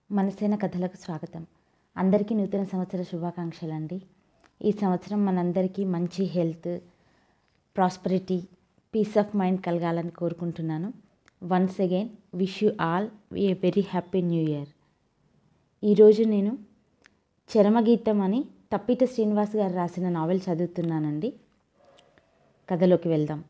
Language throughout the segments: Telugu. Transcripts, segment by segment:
మనసేన కథలకు స్వాగతం అందరికీ నూతన సంవత్సర శుభాకాంక్షలు అండి ఈ సంవత్సరం మనందరికీ మంచి health prosperity peace of mind కలగాలని కోరుకుంటున్నాను once again wish you all a very happy new year ఈరోజు నేను చరమగీతం అని తప్పిట శ్రీనివాస్ గారు రాసిన నావెల్ చదువుతున్నానండి కథలోకి వెళ్దాం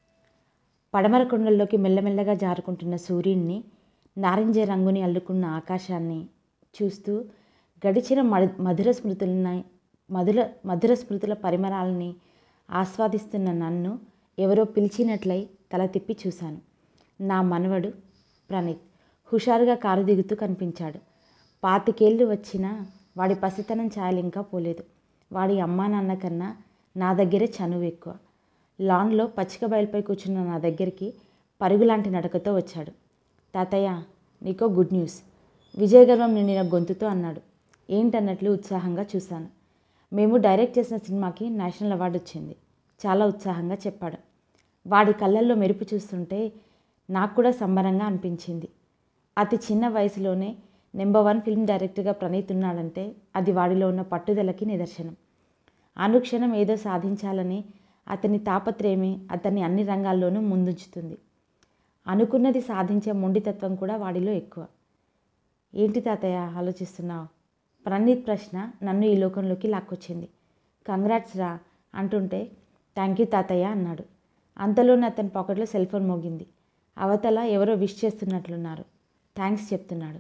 పడమర కొండల్లోకి మెల్లమెల్లగా జారుకుంటున్న సూర్యుడిని నారింజ రంగుని అల్లుకున్న ఆకాశాన్ని చూస్తూ గడిచిన మధు- మధుర స్మృతులని మధుర మధుర స్మృతుల పరిమళాలని ఆస్వాదిస్తున్న నన్ను ఎవరో పిలిచినట్లయి తల తిప్పి చూశాను నా మనవడు ప్రణీత్ హుషారుగా కారు దిగుతూ కనిపించాడు పాతికేళ్ళు వచ్చినా వాడి పసితనం ఛాయలు ఇంకా పోలేదు వాడి అమ్మా నాన్న కన్నా నా దగ్గరే చనువు ఎక్కువ లాన్లో పచ్చిక బయలుపై కూర్చున్న నా దగ్గరికి పరుగులాంటి నడకతో వచ్చాడు తాతయ్య నీకో గుడ్ న్యూస్ విజయగర్వం నిండిన గొంతుతో అన్నాడు ఏంటన్నట్లు ఉత్సాహంగా చూశాను మేము డైరెక్ట్ చేసిన సినిమాకి నేషనల్ అవార్డు వచ్చింది చాలా ఉత్సాహంగా చెప్పాడు వాడి కళ్ళల్లో మెరుపు చూస్తుంటే నాకు కూడా సంబరంగా అనిపించింది అతి చిన్న వయసులోనే నెంబర్ వన్ ఫిల్మ్ డైరెక్టర్గా ప్రణీత్ ఉన్నాడంటే అది వాడిలో ఉన్న పట్టుదలకి నిదర్శనం అనుక్షణం ఏదో సాధించాలని అతని తాపత్రయమే అతన్ని అన్ని రంగాల్లోనూ ముందుంచుతుంది అనుకున్నది సాధించే మొండితత్వం కూడా వాడిలో ఎక్కువ ఏంటి తాతయ్య ఆలోచిస్తున్నావు ప్రణీత్ ప్రశ్న నన్ను ఈ లోకంలోకి లాక్కొచ్చింది కంగ్రాట్స్ రా అంటుంటే థ్యాంక్ యూ తాతయ్య అన్నాడు అంతలోనే అతని పాకెట్లో సెల్ ఫోన్ మోగింది అవతల ఎవరో విష్ చేస్తున్నట్లున్నారు థ్యాంక్స్ చెప్తున్నాడు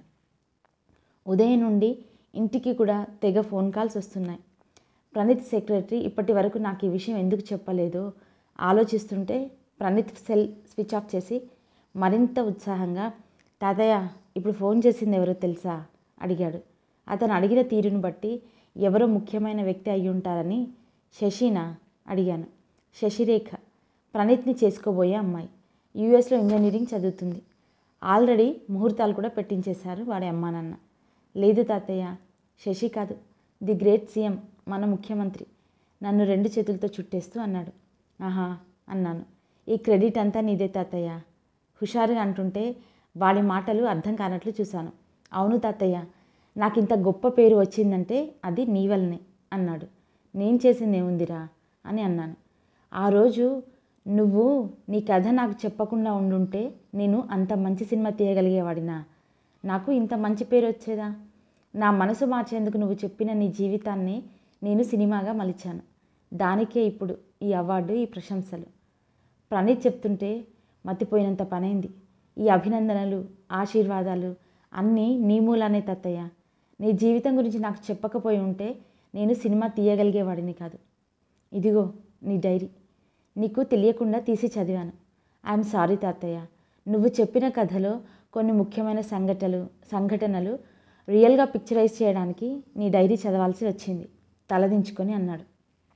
ఉదయం నుండి ఇంటికి కూడా తెగ ఫోన్ కాల్స్ వస్తున్నాయి ప్రణీత్ సెక్రటరీ ఇప్పటి వరకు నాకు ఈ విషయం ఎందుకు చెప్పలేదో ఆలోచిస్తుంటే ప్రణీత్ సెల్ స్విచ్ ఆఫ్ చేసి మరింత ఉత్సాహంగా తాతయ్య ఇప్పుడు ఫోన్ చేసింది ఎవరో తెలుసా అడిగాడు అతను అడిగిన తీరును బట్టి ఎవరో ముఖ్యమైన వ్యక్తి అయి ఉంటారని శశినా అడిగాను శశిరేఖ ప్రణీత్ని చేసుకోబోయే అమ్మాయి యూఎస్లో ఇంజనీరింగ్ చదువుతుంది ఆల్రెడీ ముహూర్తాలు కూడా పెట్టించేశారు వాడి అమ్మా నాన్న లేదు తాతయ్య శశి కాదు ది గ్రేట్ సీఎం మన ముఖ్యమంత్రి నన్ను రెండు చేతులతో చుట్టేస్తూ అన్నాడు ఆహా అన్నాను ఈ క్రెడిట్ అంతా నీదే తాతయ్య హుషారుగా అంటుంటే వాడి మాటలు అర్థం కానట్లు చూశాను అవును తాతయ్య నాకు ఇంత గొప్ప పేరు వచ్చిందంటే అది నీ వల్లనే అన్నాడు నేను చేసింది ఏముందిరా అని అన్నాను ఆ రోజు నువ్వు నీ కథ నాకు చెప్పకుండా ఉండుంటే నేను అంత మంచి సినిమా తీయగలిగేవాడినా నాకు ఇంత మంచి పేరు వచ్చేదా నా మనసు మార్చేందుకు నువ్వు చెప్పిన నీ జీవితాన్ని నేను సినిమాగా మలిచాను దానికే ఇప్పుడు ఈ అవార్డు ఈ ప్రశంసలు ప్రణీత్ చెప్తుంటే మతిపోయినంత పనైంది ఈ అభినందనలు ఆశీర్వాదాలు అన్నీ నీ మూలానే తత్తయ్య నీ జీవితం గురించి నాకు చెప్పకపోయి ఉంటే నేను సినిమా తీయగలిగేవాడిని కాదు ఇదిగో నీ డైరీ నీకు తెలియకుండా తీసి చదివాను ఐఎమ్ సారీ తాతయ్య నువ్వు చెప్పిన కథలో కొన్ని ముఖ్యమైన సంఘటనలు సంఘటనలు రియల్గా పిక్చరైజ్ చేయడానికి నీ డైరీ చదవాల్సి వచ్చింది తలదించుకొని అన్నాడు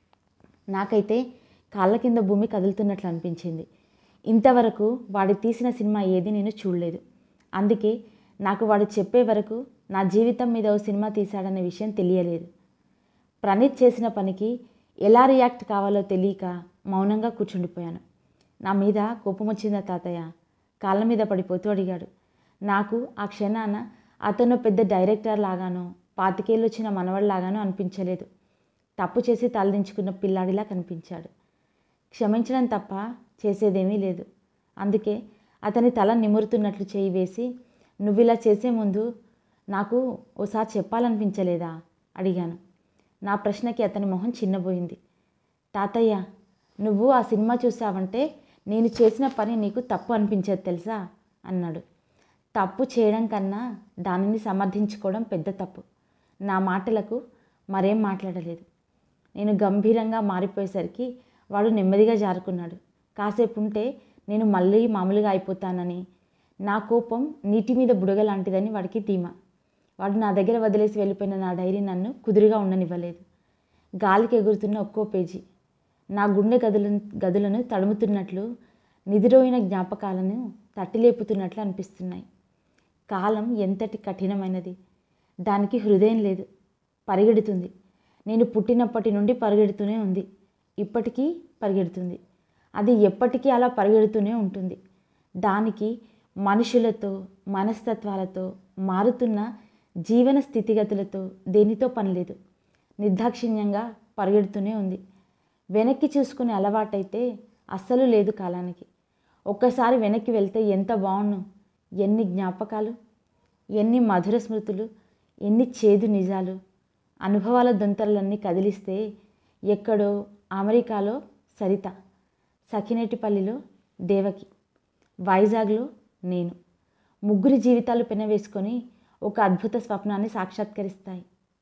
నాకైతే కాళ్ళ కింద భూమి కదులుతున్నట్లు అనిపించింది ఇంతవరకు వాడు తీసిన సినిమా ఏది నేను చూడలేదు అందుకే నాకు వాడు చెప్పే వరకు నా జీవితం మీద ఓ సినిమా తీశాడనే విషయం తెలియలేదు ప్రణీత్ చేసిన పనికి ఎలా రియాక్ట్ కావాలో తెలియక మౌనంగా కూర్చుండిపోయాను నా మీద కోపం వచ్చిందా తాతయ్య కాళ్ళ మీద పడిపోతూ అడిగాడు నాకు ఆ క్షణాన అతను పెద్ద డైరెక్టర్ లాగానో పాతికేళ్ళు వచ్చిన మనవడిలాగానో అనిపించలేదు తప్పు చేసి తలదించుకున్న పిల్లాడిలా కనిపించాడు క్షమించడం తప్ప చేసేదేమీ లేదు అందుకే అతని తల నిమురుతున్నట్లు చేయి వేసి నువ్వు ఇలా చేసే ముందు నాకు ఓసారి చెప్పాలనిపించలేదా అడిగాను నా ప్రశ్నకి అతని మొహం చిన్నబోయింది తాతయ్య నువ్వు ఆ సినిమా చూసావంటే నేను చేసిన పని నీకు తప్పు అనిపించేది తెలుసా అన్నాడు తప్పు చేయడం కన్నా దానిని సమర్థించుకోవడం పెద్ద తప్పు నా మాటలకు మరేం మాట్లాడలేదు నేను గంభీరంగా మారిపోయేసరికి వాడు నెమ్మదిగా జారుకున్నాడు కాసేపు ఉంటే నేను మళ్ళీ మామూలుగా అయిపోతానని నా కోపం నీటి మీద బుడగ లాంటిదని వాడికి ధీమా వాడు నా దగ్గర వదిలేసి వెళ్ళిపోయిన నా డైరీ నన్ను కుదురుగా ఉండనివ్వలేదు గాలికి ఎగురుతున్న ఒక్కో పేజీ నా గుండె గదుల గదులను తడుముతున్నట్లు నిద్రోయిన జ్ఞాపకాలను తట్టిలేపుతున్నట్లు అనిపిస్తున్నాయి కాలం ఎంతటి కఠినమైనది దానికి హృదయం లేదు పరిగెడుతుంది నేను పుట్టినప్పటి నుండి పరిగెడుతూనే ఉంది ఇప్పటికీ పరిగెడుతుంది అది ఎప్పటికీ అలా పరిగెడుతూనే ఉంటుంది దానికి మనుషులతో మనస్తత్వాలతో మారుతున్న జీవన స్థితిగతులతో దేనితో పనిలేదు నిర్దాక్షిణ్యంగా పరిగెడుతూనే ఉంది వెనక్కి చూసుకునే అలవాటైతే అస్సలు లేదు కాలానికి ఒక్కసారి వెనక్కి వెళ్తే ఎంత బాగుండు ఎన్ని జ్ఞాపకాలు ఎన్ని మధుర స్మృతులు ఎన్ని చేదు నిజాలు అనుభవాల దొంతరలన్నీ కదిలిస్తే ఎక్కడో అమెరికాలో సరిత సఖినేటిపల్లిలో దేవకి వైజాగ్లో నేను ముగ్గురి జీవితాలు పెనవేసుకొని ఒక అద్భుత స్వప్నాన్ని సాక్షాత్కరిస్తాయి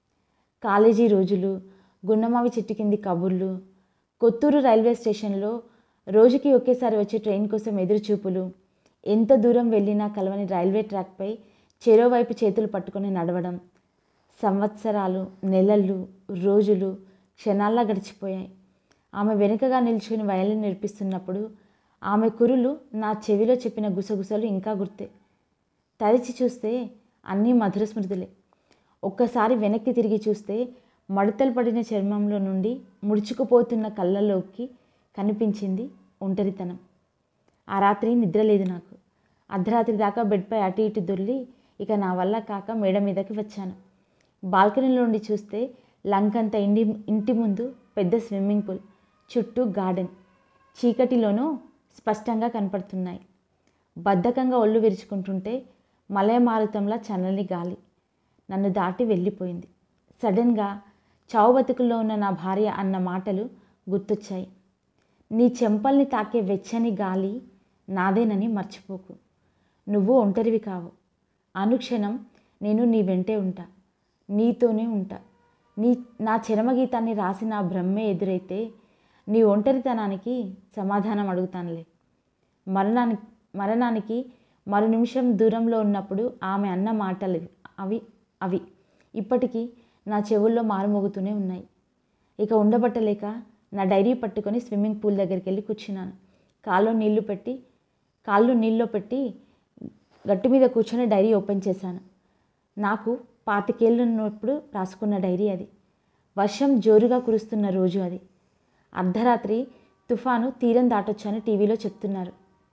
కాలేజీ రోజులు గుండమావి చెట్టు కింది కబుర్లు కొత్తూరు రైల్వే స్టేషన్లో రోజుకి ఒకేసారి వచ్చే ట్రైన్ కోసం ఎదురుచూపులు ఎంత దూరం వెళ్ళినా కలవని రైల్వే ట్రాక్పై చెరోవైపు చేతులు పట్టుకొని నడవడం సంవత్సరాలు నెలలు రోజులు క్షణాల్లా గడిచిపోయాయి ఆమె వెనుకగా నిల్చుని వయలిన్ నేర్పిస్తున్నప్పుడు ఆమె కురులు నా చెవిలో చెప్పిన గుసగుసలు ఇంకా గుర్తే తరిచి చూస్తే అన్నీ మధుర స్మృతులే ఒక్కసారి వెనక్కి తిరిగి చూస్తే మడతలు పడిన చర్మంలో నుండి ముడుచుకుపోతున్న కళ్ళలోకి కనిపించింది ఒంటరితనం ఆ రాత్రి నిద్ర లేదు నాకు అర్ధరాత్రి దాకా బెడ్పై అటు ఇటు దొర్లి ఇక నా వల్ల కాక మేడ మీదకి వచ్చాను బాల్కనీలో నుండి చూస్తే లంకంత ఇంటి ఇంటి ముందు పెద్ద స్విమ్మింగ్ పూల్ చుట్టూ గార్డెన్ చీకటిలోనూ స్పష్టంగా కనపడుతున్నాయి బద్ధకంగా ఒళ్ళు విరుచుకుంటుంటే మలయమారుతంలా చల్లని గాలి నన్ను దాటి వెళ్ళిపోయింది సడన్గా చావు బతుకుల్లో ఉన్న నా భార్య అన్న మాటలు గుర్తొచ్చాయి నీ చెంపల్ని తాకే వెచ్చని గాలి నాదేనని మర్చిపోకు నువ్వు ఒంటరివి కావు అనుక్షణం నేను నీ వెంటే ఉంటా నీతోనే ఉంటా నీ నా చరమగీతాన్ని రాసి నా బ్రహ్మే ఎదురైతే నీ ఒంటరితనానికి సమాధానం అడుగుతానులే మరణానికి మరణానికి మరు నిమిషం దూరంలో ఉన్నప్పుడు ఆమె అన్న మాటలు అవి అవి ఇప్పటికీ నా చెవుల్లో మారుమోగుతూనే ఉన్నాయి ఇక ఉండబట్టలేక నా డైరీ పట్టుకొని స్విమ్మింగ్ పూల్ దగ్గరికి వెళ్ళి కూర్చున్నాను కాల్లో నీళ్లు పెట్టి కాళ్ళు నీళ్ళలో పెట్టి గట్టు మీద కూర్చొని డైరీ ఓపెన్ చేశాను నాకు పాతికేళ్ళు ఉన్నప్పుడు రాసుకున్న డైరీ అది వర్షం జోరుగా కురుస్తున్న రోజు అది అర్ధరాత్రి తుఫాను తీరం దాటొచ్చని టీవీలో చెప్తున్నారు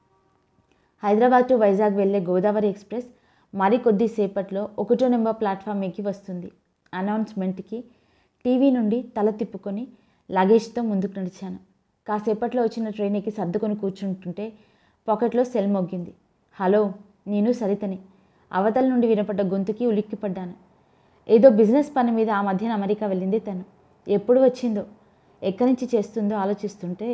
హైదరాబాద్ టు వైజాగ్ వెళ్ళే గోదావరి ఎక్స్ప్రెస్ మరి కొద్దిసేపట్లో ఒకటో నెంబర్ ప్లాట్ఫామ్ ఎక్కి వస్తుంది అనౌన్స్మెంట్కి టీవీ నుండి తల తిప్పుకొని లగేజ్తో ముందుకు నడిచాను కాసేపట్లో వచ్చిన ట్రైన్ ఎక్కి సర్దుకొని కూర్చుంటుంటే పాకెట్లో సెల్ మొగ్గింది హలో నేను సరితని అవతల నుండి వినపడ్డ గొంతుకి ఉలిక్కిపడ్డాను ఏదో బిజినెస్ పని మీద ఆ మధ్యన అమెరికా వెళ్ళింది తను ఎప్పుడు వచ్చిందో ఎక్కడి నుంచి చేస్తుందో ఆలోచిస్తుంటే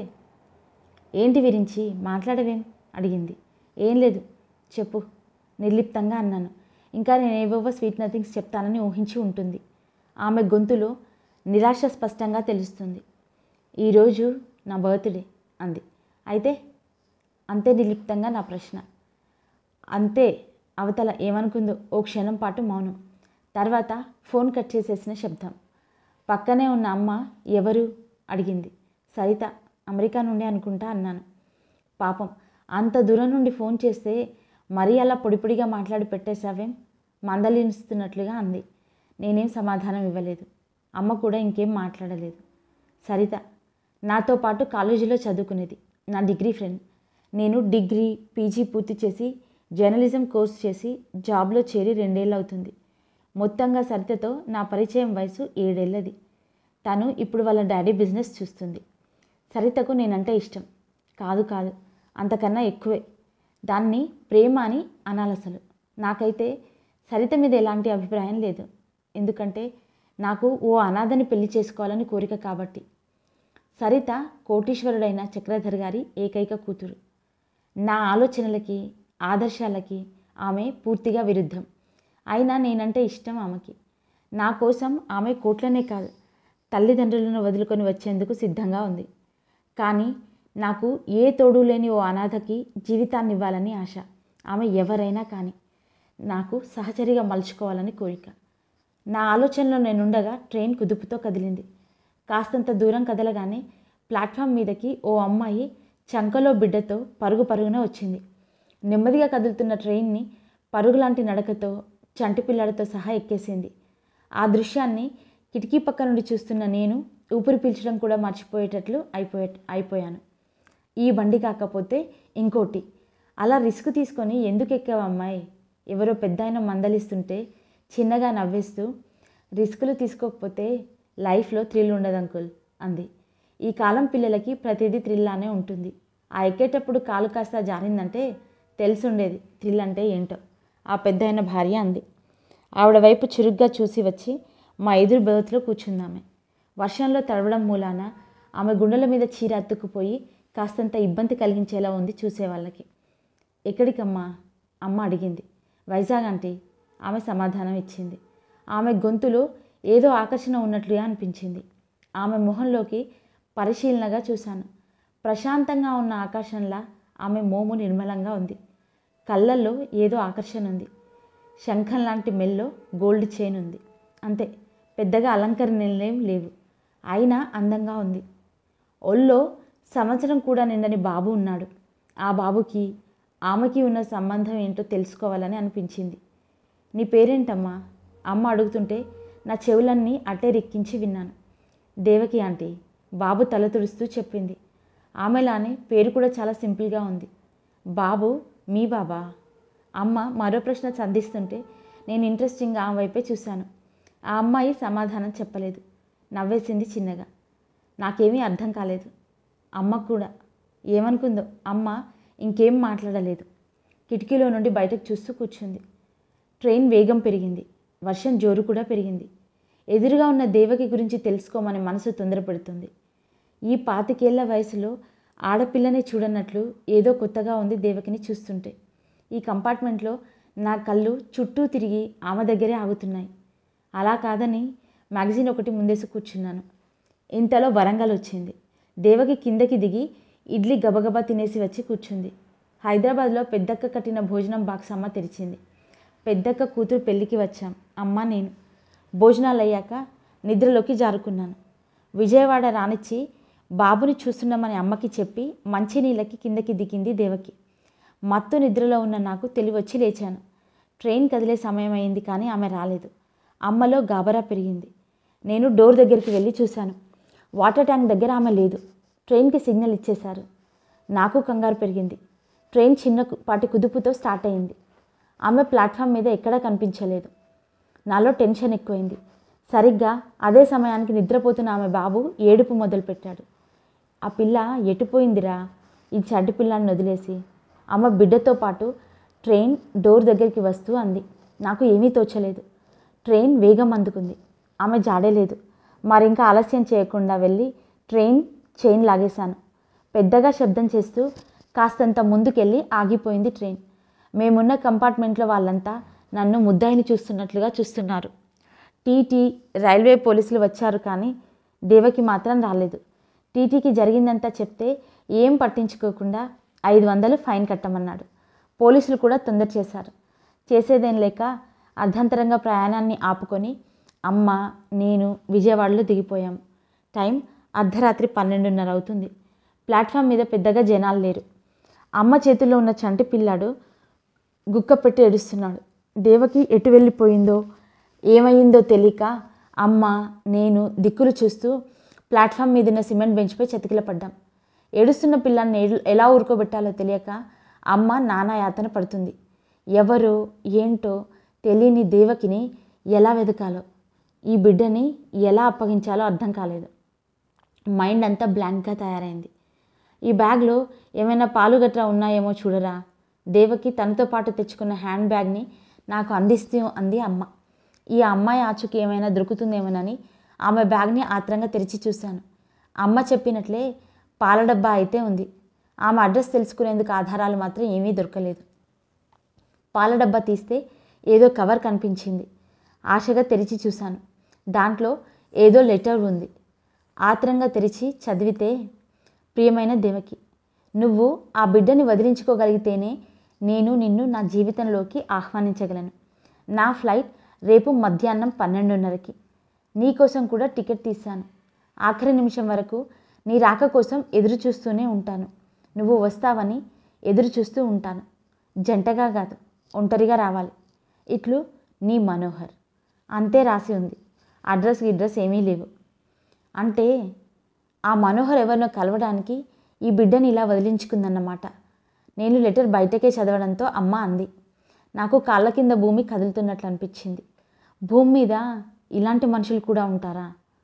ఏంటి విరించి మాట్లాడవేం అడిగింది ఏం లేదు చెప్పు నిర్లిప్తంగా అన్నాను ఇంకా నేను ఏవేవో స్వీట్ నథింగ్స్ చెప్తానని ఊహించి ఉంటుంది ఆమె గొంతులో నిరాశ స్పష్టంగా తెలుస్తుంది ఈరోజు నా బర్త్డే అంది అయితే అంతే నిర్లిప్తంగా నా ప్రశ్న అంతే అవతల ఏమనుకుందో ఓ క్షణం పాటు మౌనం తర్వాత ఫోన్ కట్ చేసేసిన శబ్దం పక్కనే ఉన్న అమ్మ ఎవరు అడిగింది సరిత అమెరికా నుండి అనుకుంటా అన్నాను పాపం అంత దూరం నుండి ఫోన్ చేస్తే మరీ అలా పొడి పొడిగా మాట్లాడి పెట్టేశావేం మందలిస్తున్నట్లుగా అంది నేనేం సమాధానం ఇవ్వలేదు అమ్మ కూడా ఇంకేం మాట్లాడలేదు సరిత నాతో పాటు కాలేజీలో చదువుకునేది నా డిగ్రీ ఫ్రెండ్ నేను డిగ్రీ పీజీ పూర్తి చేసి జర్నలిజం కోర్స్ చేసి జాబ్లో చేరి రెండేళ్ళు అవుతుంది మొత్తంగా సరితతో నా పరిచయం వయసు ఏడేళ్ళది తను ఇప్పుడు వాళ్ళ డాడీ బిజినెస్ చూస్తుంది సరితకు నేనంటే ఇష్టం కాదు కాదు అంతకన్నా ఎక్కువే దాన్ని ప్రేమ అని అనాలి అసలు నాకైతే సరిత మీద ఎలాంటి అభిప్రాయం లేదు ఎందుకంటే నాకు ఓ అనాథని పెళ్లి చేసుకోవాలని కోరిక కాబట్టి సరిత కోటీశ్వరుడైన చక్రధర్ గారి ఏకైక కూతురు నా ఆలోచనలకి ఆదర్శాలకి ఆమె పూర్తిగా విరుద్ధం అయినా నేనంటే ఇష్టం ఆమెకి నా కోసం ఆమె కోట్లనే కాదు తల్లిదండ్రులను వదులుకొని వచ్చేందుకు సిద్ధంగా ఉంది కానీ నాకు ఏ తోడు లేని ఓ అనాథకి జీవితాన్ని ఇవ్వాలని ఆశ ఆమె ఎవరైనా కానీ నాకు సహచరిగా మలుచుకోవాలని కోరిక నా ఆలోచనలో నేనుండగా ట్రైన్ కుదుపుతో కదిలింది కాస్తంత దూరం కదలగానే ప్లాట్ఫామ్ మీదకి ఓ అమ్మాయి చంకలో బిడ్డతో పరుగు పరుగున వచ్చింది నెమ్మదిగా కదులుతున్న ట్రైన్ని పరుగులాంటి నడకతో చంటి పిల్లాడితో సహా ఎక్కేసింది ఆ దృశ్యాన్ని కిటికీ పక్క నుండి చూస్తున్న నేను ఊపిరి పీల్చడం కూడా మర్చిపోయేటట్లు అయిపోయే అయిపోయాను ఈ బండి కాకపోతే ఇంకోటి అలా రిస్క్ తీసుకొని ఎందుకు ఎక్కావు అమ్మాయి ఎవరో పెద్ద ఆయన మందలిస్తుంటే చిన్నగా నవ్వేస్తూ రిస్కులు తీసుకోకపోతే లైఫ్లో థ్రిల్ ఉండదు అంకుల్ అంది ఈ కాలం పిల్లలకి ప్రతిదీ థ్రిల్లానే ఉంటుంది ఆ ఎక్కేటప్పుడు కాలు కాస్త జారిందంటే తెలిసుండేది థ్రిల్ అంటే ఏంటో ఆ పెద్ద అయిన భార్య అంది ఆవిడ వైపు చురుగ్గా చూసి వచ్చి మా ఎదురు బెవతిలో కూర్చుందామె వర్షంలో తడవడం మూలాన ఆమె గుండెల మీద చీర అతుక్కుపోయి కాస్తంత ఇబ్బంది కలిగించేలా ఉంది చూసేవాళ్ళకి ఎక్కడికమ్మా అమ్మ అడిగింది వైజాగ్ అంటే ఆమె సమాధానం ఇచ్చింది ఆమె గొంతులో ఏదో ఆకర్షణ ఉన్నట్లుగా అనిపించింది ఆమె మొహంలోకి పరిశీలనగా చూశాను ప్రశాంతంగా ఉన్న ఆకాశంలా ఆమె మోము నిర్మలంగా ఉంది కళ్ళల్లో ఏదో ఆకర్షణ ఉంది శంఖం లాంటి మెల్లో గోల్డ్ చైన్ ఉంది అంతే పెద్దగా అలంకరణలేం లేవు అయినా అందంగా ఉంది ఒళ్ళో సంవత్సరం కూడా నిండని బాబు ఉన్నాడు ఆ బాబుకి ఆమెకి ఉన్న సంబంధం ఏంటో తెలుసుకోవాలని అనిపించింది నీ పేరేంటమ్మా అమ్మ అడుగుతుంటే నా చెవులన్నీ అట్టే రిక్కించి విన్నాను దేవకి ఆంటీ బాబు తల తుడుస్తూ చెప్పింది ఆమెలానే పేరు కూడా చాలా సింపుల్గా ఉంది బాబు మీ బాబా అమ్మ మరో ప్రశ్న సంధిస్తుంటే నేను ఇంట్రెస్టింగ్గా ఆమె వైపే చూశాను ఆ అమ్మాయి సమాధానం చెప్పలేదు నవ్వేసింది చిన్నగా నాకేమీ అర్థం కాలేదు అమ్మ కూడా ఏమనుకుందో అమ్మ ఇంకేం మాట్లాడలేదు కిటికీలో నుండి బయటకు చూస్తూ కూర్చుంది ట్రైన్ వేగం పెరిగింది వర్షం జోరు కూడా పెరిగింది ఎదురుగా ఉన్న దేవకి గురించి తెలుసుకోమని మనసు తొందరపడుతుంది ఈ పాతికేళ్ల వయసులో ఆడపిల్లనే చూడనట్లు ఏదో కొత్తగా ఉంది దేవకిని చూస్తుంటే ఈ కంపార్ట్మెంట్లో నా కళ్ళు చుట్టూ తిరిగి ఆమె దగ్గరే ఆగుతున్నాయి అలా కాదని మ్యాగజైన్ ఒకటి ముందేసి కూర్చున్నాను ఇంతలో వరంగల్ వచ్చింది దేవకి కిందకి దిగి ఇడ్లీ గబగబా తినేసి వచ్చి కూర్చుంది హైదరాబాద్లో పెద్దక్క కట్టిన భోజనం బాక్స్ అమ్మ తెరిచింది పెద్దక్క కూతురు పెళ్ళికి వచ్చాం అమ్మ నేను భోజనాలు అయ్యాక నిద్రలోకి జారుకున్నాను విజయవాడ రానిచ్చి బాబుని చూస్తున్నామని అమ్మకి చెప్పి మంచినీళ్ళకి కిందకి దిగింది దేవకి మత్తు నిద్రలో ఉన్న నాకు తెలివొచ్చి లేచాను ట్రైన్ కదిలే సమయం అయింది కానీ ఆమె రాలేదు అమ్మలో గాబరా పెరిగింది నేను డోర్ దగ్గరికి వెళ్ళి చూశాను వాటర్ ట్యాంక్ దగ్గర ఆమె లేదు ట్రైన్కి సిగ్నల్ ఇచ్చేశారు నాకు కంగారు పెరిగింది ట్రైన్ చిన్న కు- పాటి కుదుపుతో స్టార్ట్ అయింది ఆమె ప్లాట్ఫామ్ మీద ఎక్కడా కనిపించలేదు నాలో టెన్షన్ ఎక్కువైంది సరిగ్గా అదే సమయానికి నిద్రపోతున్న ఆమె బాబు ఏడుపు మొదలుపెట్టాడు ఆ పిల్ల ఎటుపోయిందిరా ఈ చంటి పిల్లాన్ని వదిలేసి ఆమె బిడ్డతో పాటు ట్రైన్ డోర్ దగ్గరికి వస్తూ అంది నాకు ఏమీ తోచలేదు ట్రైన్ వేగం అందుకుంది ఆమె జాడలేదు మరింకా ఆలస్యం చేయకుండా వెళ్ళి ట్రైన్ చైన్ లాగేశాను పెద్దగా శబ్దం చేస్తూ కాస్తంత ముందుకెళ్ళి ఆగిపోయింది ట్రైన్ మేమున్న కంపార్ట్మెంట్లో వాళ్ళంతా నన్ను ముద్దాయిని చూస్తున్నట్లుగా చూస్తున్నారు టీటీ రైల్వే పోలీసులు వచ్చారు కానీ దేవకి మాత్రం రాలేదు టీటీకి జరిగిందంతా చెప్తే ఏం పట్టించుకోకుండా ఐదు వందలు ఫైన్ కట్టమన్నాడు పోలీసులు కూడా తొందర చేశారు చేసేదేం లేక అర్ధంతరంగా ప్రయాణాన్ని ఆపుకొని అమ్మ నేను విజయవాడలో దిగిపోయాం టైం అర్ధరాత్రి పన్నెండున్నర అవుతుంది ప్లాట్ఫామ్ మీద పెద్దగా జనాలు లేరు అమ్మ చేతిలో ఉన్న చంటి పిల్లాడు గుక్క పెట్టి ఏడుస్తున్నాడు దేవకి ఎటు వెళ్ళిపోయిందో ఏమైందో తెలియక అమ్మ నేను దిక్కులు చూస్తూ ప్లాట్ఫామ్ మీద ఉన్న సిమెంట్ బెంచ్పై చతికిల పడ్డాం ఏడుస్తున్న పిల్లాన్ని ఎల్- ఎలా ఊరుకోబెట్టాలో తెలియక అమ్మ నానా యాతన పడుతుంది ఎవరో ఏంటో తెలియని దేవకిని ఎలా వెతకాలో ఈ బిడ్డని ఎలా అప్పగించాలో అర్థం కాలేదు మైండ్ అంతా బ్లాంక్గా తయారైంది ఈ బ్యాగ్లో ఏమైనా పాలు గట్రా ఉన్నాయేమో చూడరా దేవకి తనతో పాటు తెచ్చుకున్న హ్యాండ్ బ్యాగ్ని నాకు అందిస్తూ అంది అమ్మ ఈ అమ్మాయి ఆచుకి ఏమైనా దొరుకుతుందేమోనని ఆమె బ్యాగ్ని ఆత్రంగా తెరిచి చూశాను అమ్మ చెప్పినట్లే పాల డబ్బా అయితే ఉంది ఆమె అడ్రస్ తెలుసుకునేందుకు ఆధారాలు మాత్రం ఏమీ దొరకలేదు పాల డబ్బా తీస్తే ఏదో కవర్ కనిపించింది ఆశగా తెరిచి చూశాను దాంట్లో ఏదో లెటర్ ఉంది ఆత్రంగా తెరిచి చదివితే ప్రియమైన దేవకి నువ్వు ఆ బిడ్డని వదిలించుకోగలిగితేనే నేను నిన్ను నా జీవితంలోకి ఆహ్వానించగలను నా ఫ్లైట్ రేపు మధ్యాహ్నం పన్నెండున్నరకి నీకోసం కూడా టికెట్ తీశాను ఆఖరి నిమిషం వరకు నీ రాక కోసం ఎదురు చూస్తూనే ఉంటాను నువ్వు వస్తావని ఎదురు చూస్తూ ఉంటాను జంటగా కాదు ఒంటరిగా రావాలి ఇట్లు నీ మనోహర్ అంతే రాసి ఉంది అడ్రస్ గిడ్రస్ ఏమీ లేవు అంటే ఆ మనోహర్ ఎవరినో కలవడానికి ఈ బిడ్డని ఇలా వదిలించుకుందన్నమాట నేను లెటర్ బయటకే చదవడంతో అమ్మ అంది నాకు కాళ్ళ కింద భూమి కదులుతున్నట్లు అనిపించింది భూమి మీద ఇలాంటి మనుషులు కూడా ఉంటారా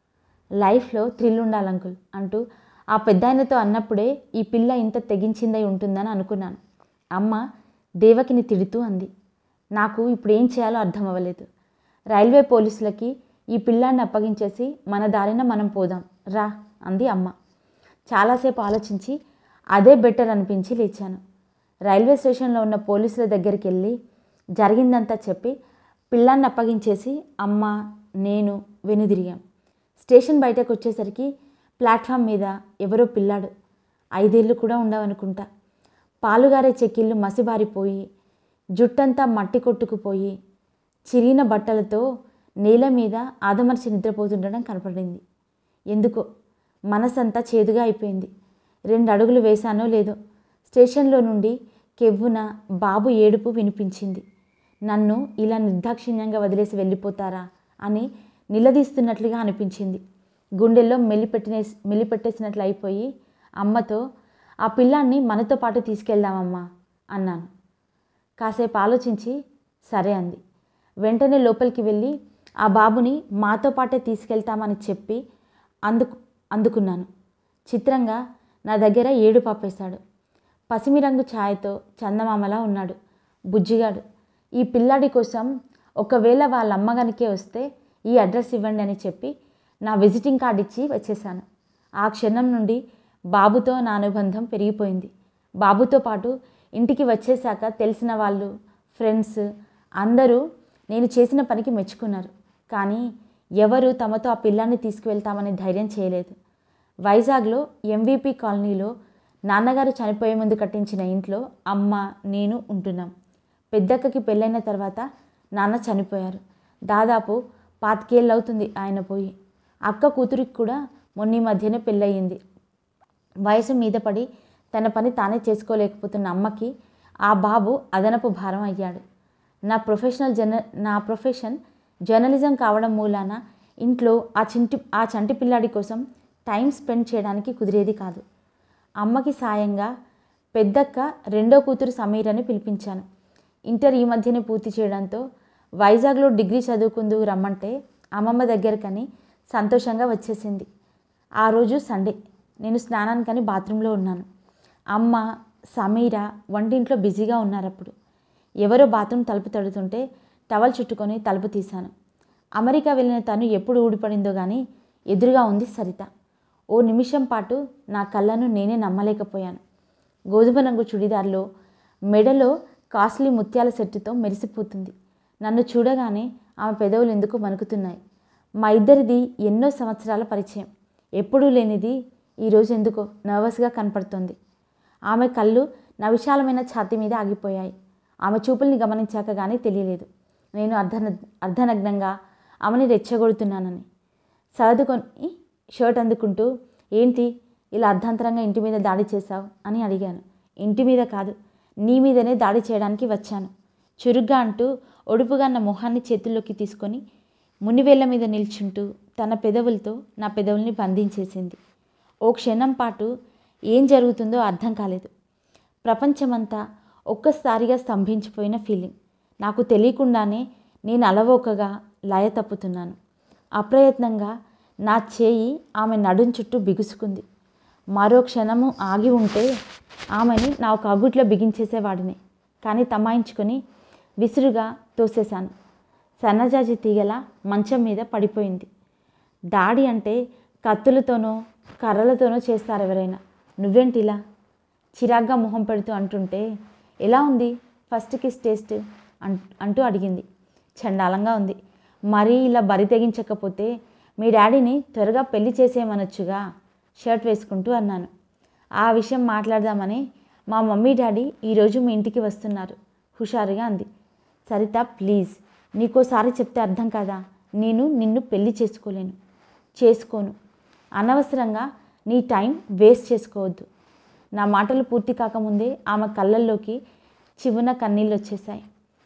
లైఫ్లో థ్రిల్ ఉండాలి అంకుల్ అంటూ ఆ పెద్దాయనతో అన్నప్పుడే ఈ పిల్ల ఇంత తెగించిందై ఉంటుందని అనుకున్నాను అమ్మ దేవకిని తిడుతూ అంది నాకు ఇప్పుడు ఏం చేయాలో అర్థం అవ్వలేదు రైల్వే పోలీసులకి ఈ పిల్లాన్ని అప్పగించేసి మన దారిన మనం పోదాం రా అంది అమ్మ చాలాసేపు ఆలోచించి అదే బెటర్ అనిపించి లేచాను రైల్వే స్టేషన్లో ఉన్న పోలీసుల దగ్గరికి వెళ్ళి జరిగిందంతా చెప్పి పిల్లాన్ని అప్పగించేసి అమ్మ నేను వెనుదిరిగాం స్టేషన్ బయటకు వచ్చేసరికి ప్లాట్ఫామ్ మీద ఎవరో పిల్లాడు ఐదేళ్ళు కూడా ఉండవనుకుంటా పాలుగారే చెక్కిళ్ళు మసిబారిపోయి జుట్టంతా మట్టి కొట్టుకుపోయి చిరిగిన బట్టలతో నేల మీద ఆదమర్చి నిద్రపోతుండడం కనపడింది ఎందుకో మనసంతా చేదుగా అయిపోయింది రెండు అడుగులు వేశానో లేదో స్టేషన్లో నుండి కెవ్వున బాబు ఏడుపు వినిపించింది నన్ను ఇలా నిర్దాక్షిణ్యంగా వదిలేసి వెళ్ళిపోతారా అని నిలదీస్తున్నట్లుగా అనిపించింది గుండెల్లో మెల్లిపెట్టినే మెల్లిపెట్టేసినట్లు అయిపోయి అమ్మతో ఆ పిల్లాన్ని మనతో పాటు తీసుకెళ్దామమ్మా అన్నాను కాసేపు ఆలోచించి సరే అంది వెంటనే లోపలికి వెళ్ళి ఆ బాబుని మాతో పాటే తీసుకెళ్తామని చెప్పి అందుకు అందుకున్నాను చిత్రంగా నా దగ్గర ఏడు పాపేశాడు పసిమి రంగు ఛాయతో చందమామలా ఉన్నాడు బుజ్జిగాడు ఈ పిల్లాడి కోసం ఒకవేళ వాళ్ళ అమ్మగానికే వస్తే ఈ అడ్రస్ ఇవ్వండి అని చెప్పి నా విజిటింగ్ కార్డ్ ఇచ్చి వచ్చేసాను ఆ క్షణం నుండి బాబుతో నా అనుబంధం పెరిగిపోయింది బాబుతో పాటు ఇంటికి వచ్చేసాక తెలిసిన వాళ్ళు ఫ్రెండ్స్ అందరూ నేను చేసిన పనికి మెచ్చుకున్నారు కానీ ఎవరు తమతో ఆ పిల్లాన్ని తీసుకువెళ్తామని ధైర్యం చేయలేదు వైజాగ్లో ఎంవిపి కాలనీలో నాన్నగారు చనిపోయే ముందు కట్టించిన ఇంట్లో అమ్మ నేను ఉంటున్నాం పెద్దక్కకి పెళ్ళైన తర్వాత నాన్న చనిపోయారు దాదాపు పాతికేళ్ళు అవుతుంది ఆయన పోయి అక్క కూతురికి కూడా మొన్న ఈ మధ్యనే పెళ్ళయింది వయసు మీద పడి తన పని తానే చేసుకోలేకపోతున్న అమ్మకి ఆ బాబు అదనపు భారం అయ్యాడు నా ప్రొఫెషనల్ జర్న నా ప్రొఫెషన్ జర్నలిజం కావడం మూలాన ఇంట్లో ఆ చింటి ఆ చంటి పిల్లాడి కోసం టైం స్పెండ్ చేయడానికి కుదిరేది కాదు అమ్మకి సాయంగా పెద్దక్క రెండో కూతురు సమీర్ అని పిలిపించాను ఇంటర్ ఈ మధ్యనే పూర్తి చేయడంతో వైజాగ్లో డిగ్రీ చదువుకుందుకు రమ్మంటే అమ్మమ్మ దగ్గరకని సంతోషంగా వచ్చేసింది ఆ రోజు సండే నేను స్నానానికని బాత్రూంలో ఉన్నాను అమ్మ సమీర వంటింట్లో బిజీగా ఉన్నారు అప్పుడు ఎవరో బాత్రూమ్ తలుపు తడుతుంటే టవల్ చుట్టుకొని తలుపు తీశాను అమెరికా వెళ్ళిన తను ఎప్పుడు ఊడిపడిందో కానీ ఎదురుగా ఉంది సరిత ఓ నిమిషం పాటు నా కళ్ళను నేనే నమ్మలేకపోయాను గోధుమ రంగు చుడిదార్లో మెడలో కాస్ట్లీ ముత్యాల సెట్టుతో మెరిసిపోతుంది నన్ను చూడగానే ఆమె పెదవులు ఎందుకు వణుకుతున్నాయి మా ఇద్దరిది ఎన్నో సంవత్సరాల పరిచయం ఎప్పుడూ లేనిది ఈరోజు ఎందుకో నర్వస్గా కనపడుతోంది ఆమె కళ్ళు నా విశాలమైన ఛాతీ మీద ఆగిపోయాయి ఆమె చూపుల్ని గమనించాక కానీ తెలియలేదు నేను అర్ధన అర్ధనగ్నంగా ఆమెని రెచ్చగొడుతున్నానని సర్దుకొని షర్ట్ అందుకుంటూ ఏంటి ఇలా అర్ధాంతరంగా ఇంటి మీద దాడి చేశావు అని అడిగాను ఇంటి మీద కాదు నీ మీదనే దాడి చేయడానికి వచ్చాను చురుగ్గా అంటూ ఒడుపుగా నా మొహాన్ని చేతుల్లోకి తీసుకొని మునివేళ్ల మీద నిల్చుంటూ తన పెదవులతో నా పెదవుల్ని బంధించేసింది ఓ క్షణం పాటు ఏం జరుగుతుందో అర్థం కాలేదు ప్రపంచమంతా ఒక్కసారిగా స్తంభించిపోయిన ఫీలింగ్ నాకు తెలియకుండానే నేను అలవోకగా లయ తప్పుతున్నాను అప్రయత్నంగా నా చేయి ఆమె నడుం చుట్టూ బిగుసుకుంది మరో క్షణము ఆగి ఉంటే ఆమెని నా ఒక అగుట్లో బిగించేసేవాడిని కానీ తమాయించుకొని విసురుగా తోసేశాను సన్నజాజి తీగల మంచం మీద పడిపోయింది దాడి అంటే కత్తులతోనో కర్రలతోనో చేస్తారు ఎవరైనా నువ్వేంటి ఇలా చిరాగ్గా మొహం పెడుతూ అంటుంటే ఎలా ఉంది ఫస్ట్ కిస్ టేస్ట్ అం అంటూ అడిగింది చండాలంగా ఉంది మరీ ఇలా బరి తెగించకపోతే మీ డాడీని త్వరగా పెళ్లి చేసేయమనొచ్చుగా షర్ట్ వేసుకుంటూ అన్నాను ఆ విషయం మాట్లాడదామని మా మమ్మీ డాడీ ఈరోజు మీ ఇంటికి వస్తున్నారు హుషారుగా అంది సరిత ప్లీజ్ నీకోసారి చెప్తే అర్థం కదా నేను నిన్ను పెళ్లి చేసుకోలేను చేసుకోను అనవసరంగా నీ టైం వేస్ట్ చేసుకోవద్దు నా మాటలు పూర్తి కాకముందే ఆమె కళ్ళల్లోకి చివున కన్నీళ్ళు వచ్చేసాయి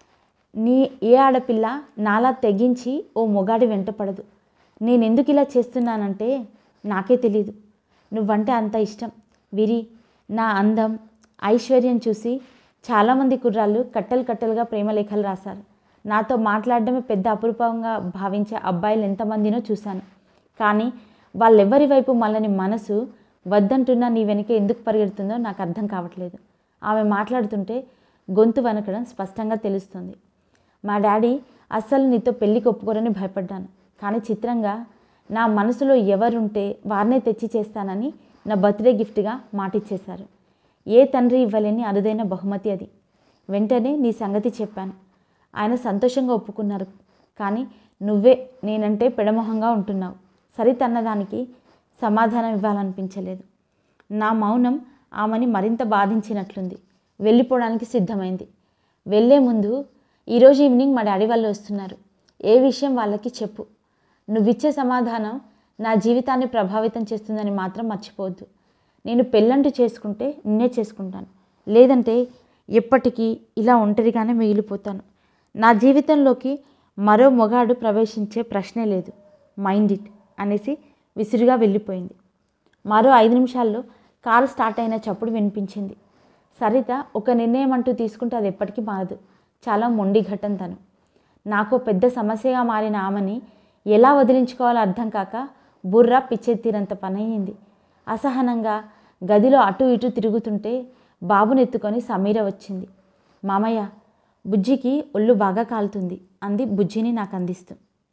నీ ఏ ఆడపిల్ల నాలా తెగించి ఓ మొగాడి వెంటపడదు నేను ఎందుకు ఇలా చేస్తున్నానంటే నాకే తెలీదు నువ్వంటే అంత ఇష్టం విరి నా అందం ఐశ్వర్యం చూసి చాలామంది కుర్రాళ్ళు కట్టలు కట్టలుగా ప్రేమలేఖలు రాశారు నాతో మాట్లాడడమే పెద్ద అపురూపంగా భావించే అబ్బాయిలు ఎంతమందినో చూశాను కానీ వాళ్ళెవ్వరి వైపు మళ్ళని మనసు వద్దంటున్నా నీ వెనుక ఎందుకు పరిగెడుతుందో నాకు అర్థం కావట్లేదు ఆమె మాట్లాడుతుంటే గొంతు వనకడం స్పష్టంగా తెలుస్తుంది మా డాడీ అస్సలు నీతో పెళ్ళికి ఒప్పుకోరని భయపడ్డాను కానీ చిత్రంగా నా మనసులో ఎవరుంటే వారినే తెచ్చి చేస్తానని నా బర్త్డే గిఫ్ట్గా మాటిచ్చేశారు ఏ తండ్రి ఇవ్వలేని అరుదైన బహుమతి అది వెంటనే నీ సంగతి చెప్పాను ఆయన సంతోషంగా ఒప్పుకున్నారు కానీ నువ్వే నేనంటే పెడమొహంగా ఉంటున్నావు సరితన్నదానికి సమాధానం ఇవ్వాలనిపించలేదు నా మౌనం ఆమెని మరింత బాధించినట్లుంది వెళ్ళిపోవడానికి సిద్ధమైంది వెళ్ళే ముందు ఈరోజు ఈవినింగ్ మా డాడీ వాళ్ళు వస్తున్నారు ఏ విషయం వాళ్ళకి చెప్పు నువ్విచ్చే సమాధానం నా జీవితాన్ని ప్రభావితం చేస్తుందని మాత్రం మర్చిపోవద్దు నేను పెళ్ళంటూ చేసుకుంటే నిన్నే చేసుకుంటాను లేదంటే ఎప్పటికీ ఇలా ఒంటరిగానే మిగిలిపోతాను నా జీవితంలోకి మరో మొగాడు ప్రవేశించే ప్రశ్నే లేదు మైండ్ ఇట్ అనేసి విసురుగా వెళ్ళిపోయింది మరో ఐదు నిమిషాల్లో కారు స్టార్ట్ అయిన చప్పుడు వినిపించింది సరిత ఒక నిర్ణయం అంటూ తీసుకుంటే అది ఎప్పటికీ మారదు చాలా మొండి ఘటన తను నాకు పెద్ద సమస్యగా మారిన ఆమెని ఎలా వదిలించుకోవాలో అర్థం కాక బుర్ర పిచ్చెత్తిరంత పనయ్యింది అసహనంగా గదిలో అటు ఇటు తిరుగుతుంటే బాబునెత్తుకొని సమీర వచ్చింది మామయ్య బుజ్జికి ఒళ్ళు బాగా కాలుతుంది అంది బుజ్జిని నాకు అందిస్తూ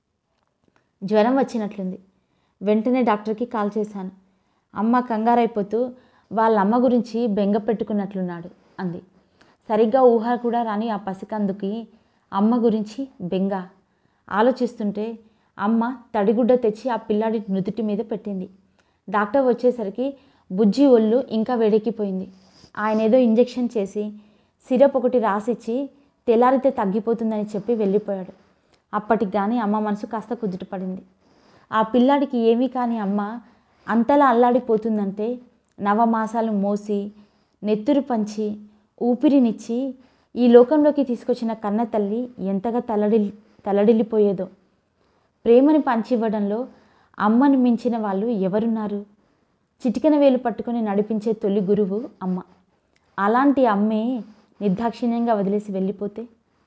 జ్వరం వచ్చినట్లుంది వెంటనే డాక్టర్కి కాల్ చేశాను అమ్మ కంగారైపోతూ వాళ్ళ అమ్మ గురించి బెంగ పెట్టుకున్నట్లున్నాడు అంది సరిగ్గా ఊహ కూడా రాని ఆ పసికందుకి అమ్మ గురించి బెంగ ఆలోచిస్తుంటే అమ్మ తడిగుడ్డ తెచ్చి ఆ పిల్లాడి నుదుటి మీద పెట్టింది డాక్టర్ వచ్చేసరికి బుజ్జి ఒళ్ళు ఇంకా వేడెక్కిపోయింది ఆయన ఏదో ఇంజెక్షన్ చేసి సిరప్ ఒకటి రాసిచ్చి తెల్లారితే తగ్గిపోతుందని చెప్పి వెళ్ళిపోయాడు అప్పటికి కానీ అమ్మ మనసు కాస్త కుదుటపడింది ఆ పిల్లాడికి ఏమీ కాని అమ్మ అంతలా అల్లాడిపోతుందంటే నవమాసాలు మోసి నెత్తురు పంచి ఊపిరినిచ్చి ఈ లోకంలోకి తీసుకొచ్చిన కన్న తల్లి ఎంతగా తలడి తలడిల్లిపోయేదో ప్రేమని పంచివ్వడంలో అమ్మను మించిన వాళ్ళు ఎవరున్నారు చిటికెన వేలు పట్టుకొని నడిపించే తొలి గురువు అమ్మ అలాంటి అమ్మే నిర్దాక్షిణ్యంగా వదిలేసి వెళ్ళిపోతే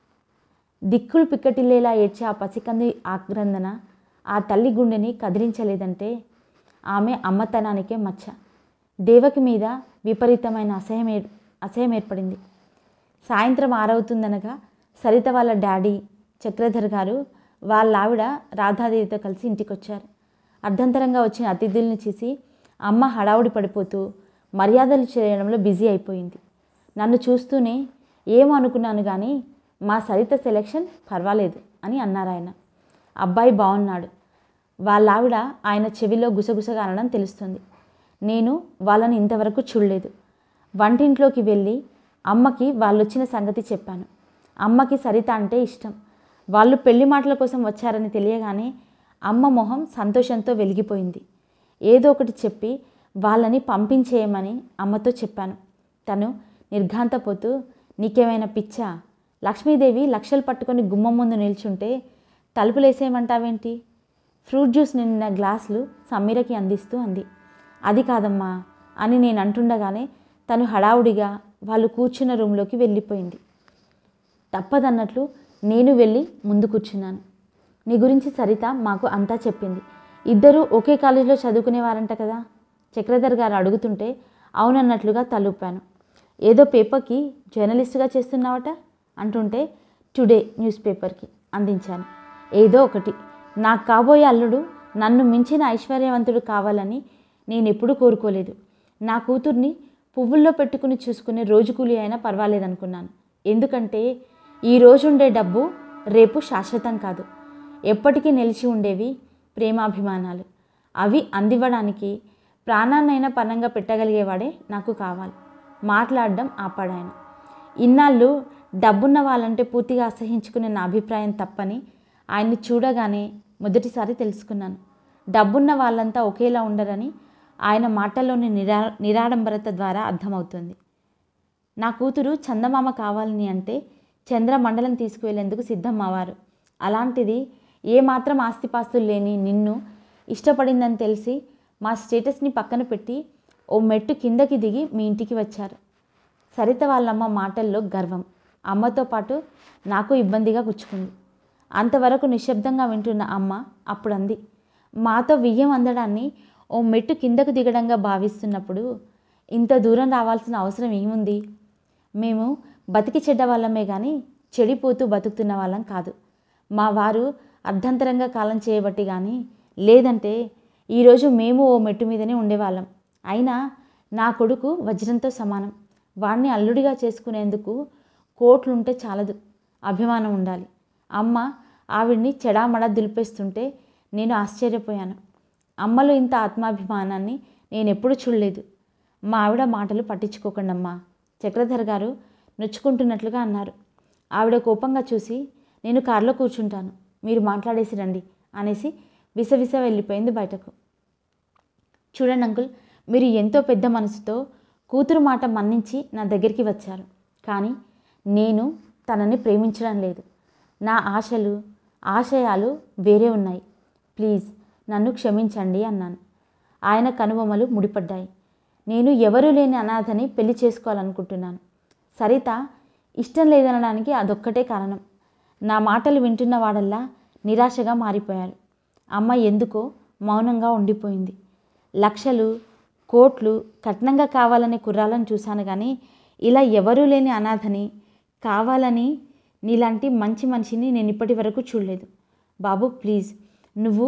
దిక్కులు పిక్కటిల్లేలా ఏడ్చే ఆ పసికంది ఆక్రందన ఆ తల్లి గుండెని కదిలించలేదంటే ఆమె అమ్మతనానికే మచ్చ దేవకి మీద విపరీతమైన అసహ్యం ఏర్ అసహ్యం ఏర్పడింది సాయంత్రం ఆరవుతుందనగా సరిత వాళ్ళ డాడీ చక్రధర్ గారు వాళ్ళ ఆవిడ రాధాదేవితో కలిసి ఇంటికొచ్చారు అర్ధంతరంగా వచ్చిన అతిథుల్ని చూసి అమ్మ హడావుడి పడిపోతూ మర్యాదలు చేయడంలో బిజీ అయిపోయింది నన్ను చూస్తూనే ఏమో అనుకున్నాను కానీ మా సరిత సెలెక్షన్ పర్వాలేదు అని అన్నారు ఆయన అబ్బాయి బాగున్నాడు వాళ్ళ ఆవిడ ఆయన చెవిలో గుసగుసగా అనడం తెలుస్తుంది నేను వాళ్ళని ఇంతవరకు చూడలేదు వంటింట్లోకి వెళ్ళి అమ్మకి వాళ్ళు వచ్చిన సంగతి చెప్పాను అమ్మకి సరిత అంటే ఇష్టం వాళ్ళు పెళ్లి మాటల కోసం వచ్చారని తెలియగానే అమ్మ మొహం సంతోషంతో వెలిగిపోయింది ఏదో ఒకటి చెప్పి వాళ్ళని పంపించేయమని అమ్మతో చెప్పాను తను నిర్ఘాంతపోతూ నీకేమైనా పిచ్చా లక్ష్మీదేవి లక్షలు పట్టుకొని గుమ్మం ముందు నిల్చుంటే తలుపులేసేయమంటావేంటి ఫ్రూట్ జ్యూస్ నిండిన గ్లాసులు సమీరకి అందిస్తూ అంది అది కాదమ్మా అని నేను అంటుండగానే తను హడావుడిగా వాళ్ళు కూర్చున్న రూమ్లోకి వెళ్ళిపోయింది తప్పదన్నట్లు నేను వెళ్ళి ముందు కూర్చున్నాను నీ గురించి సరిత మాకు అంతా చెప్పింది ఇద్దరూ ఒకే కాలేజీలో చదువుకునేవారంట కదా చక్రధర్ గారు అడుగుతుంటే అవునన్నట్లుగా తలూపాను ఏదో పేపర్కి జర్నలిస్టుగా చేస్తున్నావట అంటుంటే టుడే న్యూస్ పేపర్కి అందించాను ఏదో ఒకటి నాకు కాబోయే అల్లుడు నన్ను మించిన ఐశ్వర్యవంతుడు కావాలని నేను ఎప్పుడూ కోరుకోలేదు నా కూతుర్ని పువ్వుల్లో పెట్టుకుని చూసుకునే రోజు కూలి అయినా పర్వాలేదనుకున్నాను ఎందుకంటే ఈ రోజు ఉండే డబ్బు రేపు శాశ్వతం కాదు ఎప్పటికీ నిలిచి ఉండేవి ప్రేమాభిమానాలు అవి అందివ్వడానికి ప్రాణాన్నైనా పనంగా పెట్టగలిగేవాడే నాకు కావాలి మాట్లాడడం ఆపాడాయన ఇన్నాళ్ళు డబ్బున్న వాళ్ళంటే పూర్తిగా అసహించుకునే నా అభిప్రాయం తప్పని ఆయన్ని చూడగానే మొదటిసారి తెలుసుకున్నాను డబ్బున్న వాళ్ళంతా ఒకేలా ఉండరని ఆయన మాటల్లోని నిరా నిరాడంబరత ద్వారా అర్థమవుతుంది నా కూతురు చందమామ కావాలని అంటే చంద్రమండలం తీసుకువెళ్లేందుకు సిద్ధం అవ్వారు అలాంటిది ఏమాత్రం ఆస్తిపాస్తులు లేని నిన్ను ఇష్టపడిందని తెలిసి మా స్టేటస్ని పక్కన పెట్టి ఓ మెట్టు కిందకి దిగి మీ ఇంటికి వచ్చారు సరిత వాళ్ళమ్మ మాటల్లో గర్వం అమ్మతో పాటు నాకు ఇబ్బందిగా గుచ్చుకుంది అంతవరకు నిశ్శబ్దంగా వింటున్న అమ్మ అప్పుడు అంది మాతో వియ్యం అందడాన్ని ఓ మెట్టు కిందకు దిగడంగా భావిస్తున్నప్పుడు ఇంత దూరం రావాల్సిన అవసరం ఏముంది మేము బతికి చెడ్డ వాళ్ళమే కానీ చెడిపోతూ బతుకుతున్న వాళ్ళం కాదు మా వారు అర్ధంతరంగా కాలం చేయబట్టి కానీ లేదంటే ఈరోజు మేము ఓ మెట్టు మీదనే ఉండేవాళ్ళం అయినా నా కొడుకు వజ్రంతో సమానం వాడిని అల్లుడిగా చేసుకునేందుకు కోట్లుంటే చాలదు అభిమానం ఉండాలి అమ్మ ఆవిడ్ని చెడామడా దులిపేస్తుంటే నేను ఆశ్చర్యపోయాను అమ్మలో ఇంత ఆత్మాభిమానాన్ని నేను ఎప్పుడు చూడలేదు మా ఆవిడ మాటలు పట్టించుకోకండమ్మా చక్రధర్ గారు నొచ్చుకుంటున్నట్లుగా అన్నారు ఆవిడ కోపంగా చూసి నేను కారులో కూర్చుంటాను మీరు మాట్లాడేసి రండి అనేసి విసవిస వెళ్ళిపోయింది బయటకు చూడండి అంకుల్ మీరు ఎంతో పెద్ద మనసుతో కూతురు మాట మన్నించి నా దగ్గరికి వచ్చారు కానీ నేను తనని ప్రేమించడం లేదు నా ఆశలు ఆశయాలు వేరే ఉన్నాయి ప్లీజ్ నన్ను క్షమించండి అన్నాను ఆయన కనుబొమ్మలు ముడిపడ్డాయి నేను ఎవరూ లేని అనాథని పెళ్లి చేసుకోవాలనుకుంటున్నాను సరిత ఇష్టం లేదనడానికి అదొక్కటే కారణం నా మాటలు వింటున్న వాడల్లా నిరాశగా మారిపోయారు అమ్మ ఎందుకో మౌనంగా ఉండిపోయింది లక్షలు కోట్లు కట్నంగా కావాలనే కుర్రాలను చూశాను కానీ ఇలా ఎవరూ లేని అనాథని కావాలని నీలాంటి మంచి మనిషిని నేను ఇప్పటి వరకు చూడలేదు బాబు ప్లీజ్ నువ్వు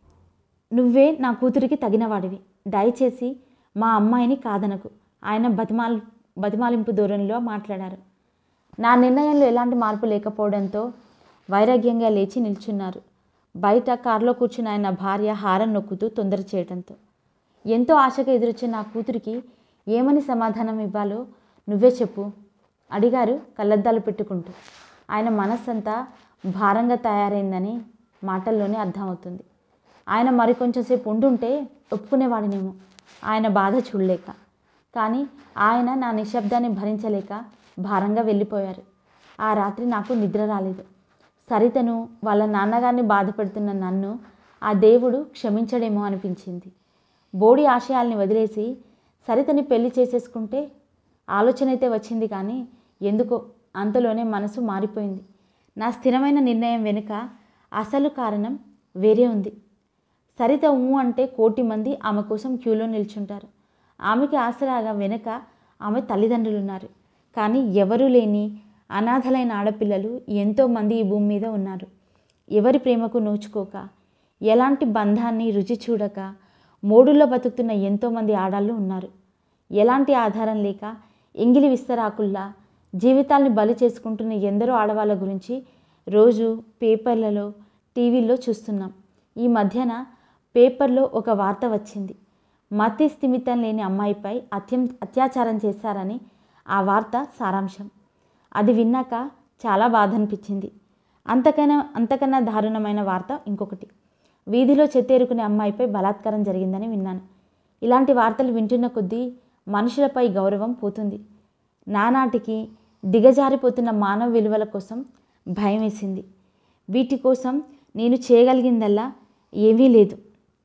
నువ్వే నా కూతురికి తగినవాడివి దయచేసి మా అమ్మాయిని కాదనకు ఆయన బతిమాల్ బతిమాలింపు ధోరణిలో మాట్లాడారు నా నిర్ణయంలో ఎలాంటి మార్పు లేకపోవడంతో వైరాగ్యంగా లేచి నిల్చున్నారు బయట కారులో కూర్చున్న ఆయన భార్య హారం నొక్కుతూ తొందర చేయడంతో ఎంతో ఆశగా ఎదురొచ్చిన నా కూతురికి ఏమని సమాధానం ఇవ్వాలో నువ్వే చెప్పు అడిగారు కళ్ళద్దాలు పెట్టుకుంటూ ఆయన మనస్సంతా భారంగా తయారైందని మాటల్లోనే అర్థమవుతుంది ఆయన మరికొంచెంసేపు ఉండుంటే ఒప్పుకునేవాడినేమో ఆయన బాధ చూడలేక కానీ ఆయన నా నిశ్శబ్దాన్ని భరించలేక భారంగా వెళ్ళిపోయారు ఆ రాత్రి నాకు నిద్ర రాలేదు సరితను వాళ్ళ నాన్నగారిని బాధ పెడుతున్న నన్ను ఆ దేవుడు క్షమించడేమో అనిపించింది బోడి ఆశయాల్ని వదిలేసి సరితని పెళ్లి చేసేసుకుంటే ఆలోచన అయితే వచ్చింది కానీ ఎందుకో అంతలోనే మనసు మారిపోయింది నా స్థిరమైన నిర్ణయం వెనుక అసలు కారణం వేరే ఉంది సరిత ఊ అంటే కోటి మంది ఆమె కోసం క్యూలో నిల్చుంటారు ఆమెకి ఆసరాగా వెనుక ఆమె తల్లిదండ్రులు ఉన్నారు కానీ ఎవరూ లేని అనాథలైన ఆడపిల్లలు ఎంతోమంది ఈ భూమి మీద ఉన్నారు ఎవరి ప్రేమకు నోచుకోక ఎలాంటి బంధాన్ని రుచి చూడక మోడుల్లో బతుకుతున్న ఎంతోమంది ఆడాళ్ళు ఉన్నారు ఎలాంటి ఆధారం లేక ఎంగిలి విస్తరాకుల్లా జీవితాల్ని బలి చేసుకుంటున్న ఎందరో ఆడవాళ్ళ గురించి రోజు పేపర్లలో టీవీల్లో చూస్తున్నాం ఈ మధ్యన పేపర్లో ఒక వార్త వచ్చింది మతి స్థిమితం లేని అమ్మాయిపై అత్యం అత్యాచారం చేశారని ఆ వార్త సారాంశం అది విన్నాక చాలా బాధ అనిపించింది అంతకన్నా అంతకన్నా దారుణమైన వార్త ఇంకొకటి వీధిలో చెత్తేరుకునే అమ్మాయిపై బలాత్కారం జరిగిందని విన్నాను ఇలాంటి వార్తలు వింటున్న కొద్దీ మనుషులపై గౌరవం పోతుంది నానాటికి దిగజారిపోతున్న మానవ విలువల కోసం భయం వేసింది వీటి కోసం నేను చేయగలిగిందల్లా ఏమీ లేదు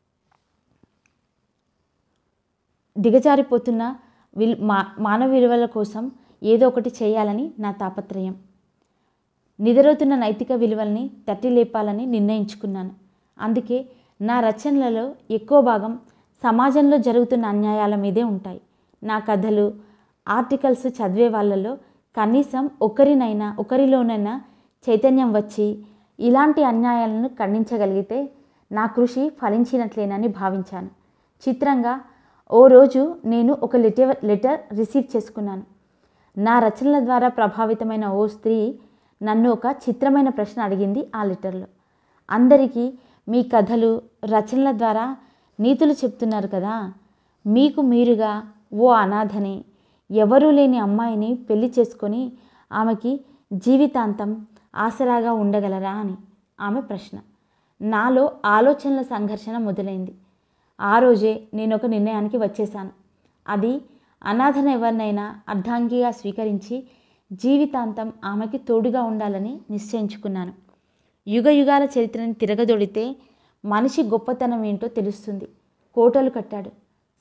దిగజారిపోతున్న విల్ మా మానవ విలువల కోసం ఏదో ఒకటి చేయాలని నా తాపత్రయం నిద్రవుతున్న నైతిక విలువల్ని తట్టి లేపాలని నిర్ణయించుకున్నాను అందుకే నా రచనలలో ఎక్కువ భాగం సమాజంలో జరుగుతున్న అన్యాయాల మీదే ఉంటాయి నా కథలు ఆర్టికల్స్ చదివే వాళ్ళలో కనీసం ఒకరినైనా ఒకరిలోనైనా చైతన్యం వచ్చి ఇలాంటి అన్యాయాలను ఖండించగలిగితే నా కృషి ఫలించినట్లేనని భావించాను చిత్రంగా ఓ రోజు నేను ఒక లెటర్ లెటర్ రిసీవ్ చేసుకున్నాను నా రచనల ద్వారా ప్రభావితమైన ఓ స్త్రీ నన్ను ఒక చిత్రమైన ప్రశ్న అడిగింది ఆ లెటర్లో అందరికీ మీ కథలు రచనల ద్వారా నీతులు చెప్తున్నారు కదా మీకు మీరుగా ఓ అనాథని ఎవరూ లేని అమ్మాయిని పెళ్లి చేసుకొని ఆమెకి జీవితాంతం ఆసరాగా ఉండగలరా అని ఆమె ప్రశ్న నాలో ఆలోచనల సంఘర్షణ మొదలైంది ఆ రోజే నేను ఒక నిర్ణయానికి వచ్చేసాను అది అనాథన ఎవరినైనా అర్ధాంగిగా స్వీకరించి జీవితాంతం ఆమెకి తోడుగా ఉండాలని నిశ్చయించుకున్నాను యుగ యుగాల చరిత్రని తిరగదొడితే మనిషి గొప్పతనం ఏంటో తెలుస్తుంది కోటలు కట్టాడు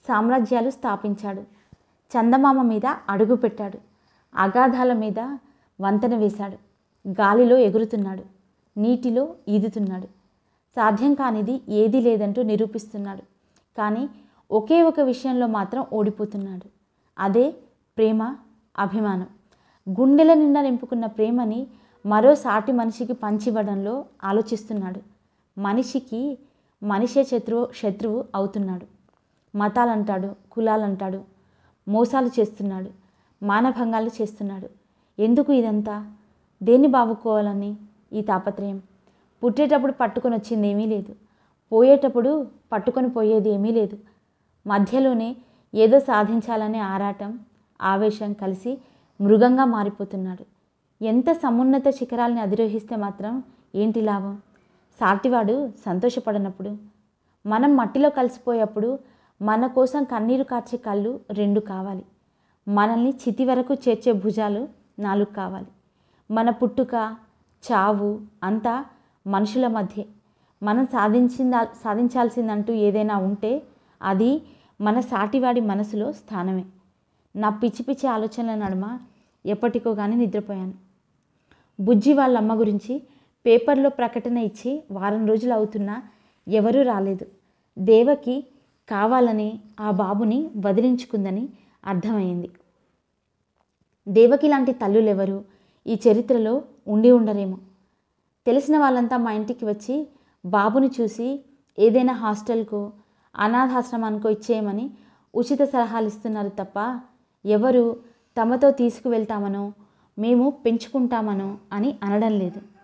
సామ్రాజ్యాలు స్థాపించాడు చందమామ మీద అడుగు పెట్టాడు అగాధాల మీద వంతెన వేశాడు గాలిలో ఎగురుతున్నాడు నీటిలో ఈదుతున్నాడు సాధ్యం కానిది ఏదీ లేదంటూ నిరూపిస్తున్నాడు కానీ ఒకే ఒక విషయంలో మాత్రం ఓడిపోతున్నాడు అదే ప్రేమ అభిమానం గుండెల నిండా నింపుకున్న ప్రేమని మరో సాటి మనిషికి పంచివ్వడంలో ఆలోచిస్తున్నాడు మనిషికి మనిషే శత్రువు శత్రువు అవుతున్నాడు మతాలంటాడు కులాలంటాడు మోసాలు చేస్తున్నాడు మానభంగాలు చేస్తున్నాడు ఎందుకు ఇదంతా దేన్ని బావుకోవాలని ఈ తాపత్రయం పుట్టేటప్పుడు పట్టుకొని వచ్చింది ఏమీ లేదు పోయేటప్పుడు పట్టుకొని పోయేది ఏమీ లేదు మధ్యలోనే ఏదో సాధించాలనే ఆరాటం ఆవేశం కలిసి మృగంగా మారిపోతున్నాడు ఎంత సమున్నత శిఖరాల్ని అధిరోహిస్తే మాత్రం ఏంటి లాభం సాటివాడు సంతోషపడనప్పుడు మనం మట్టిలో కలిసిపోయేప్పుడు మన కోసం కన్నీరు కార్చే కళ్ళు రెండు కావాలి మనల్ని చితి వరకు చేర్చే భుజాలు నాలుగు కావాలి మన పుట్టుక చావు అంతా మనుషుల మధ్య మనం సాధించిందా సాధించాల్సిందంటూ ఏదైనా ఉంటే అది మన సాటివాడి మనసులో స్థానమే నా పిచ్చి పిచ్చి ఆలోచనల నడుమ ఎప్పటికో కానీ నిద్రపోయాను బుజ్జి వాళ్ళ అమ్మ గురించి పేపర్లో ప్రకటన ఇచ్చి వారం రోజులు అవుతున్నా ఎవరూ రాలేదు దేవకి కావాలని ఆ బాబుని వదిలించుకుందని అర్థమైంది దేవకి లాంటి తల్లులెవరు ఈ చరిత్రలో ఉండి ఉండరేమో తెలిసిన వాళ్ళంతా మా ఇంటికి వచ్చి బాబుని చూసి ఏదైనా హాస్టల్కో అనాథాశ్రమానికో ఇచ్చేయమని ఉచిత సలహాలు ఇస్తున్నారు తప్ప ఎవరు తమతో తీసుకువెళ్తామనో మేము పెంచుకుంటామనో అని అనడం లేదు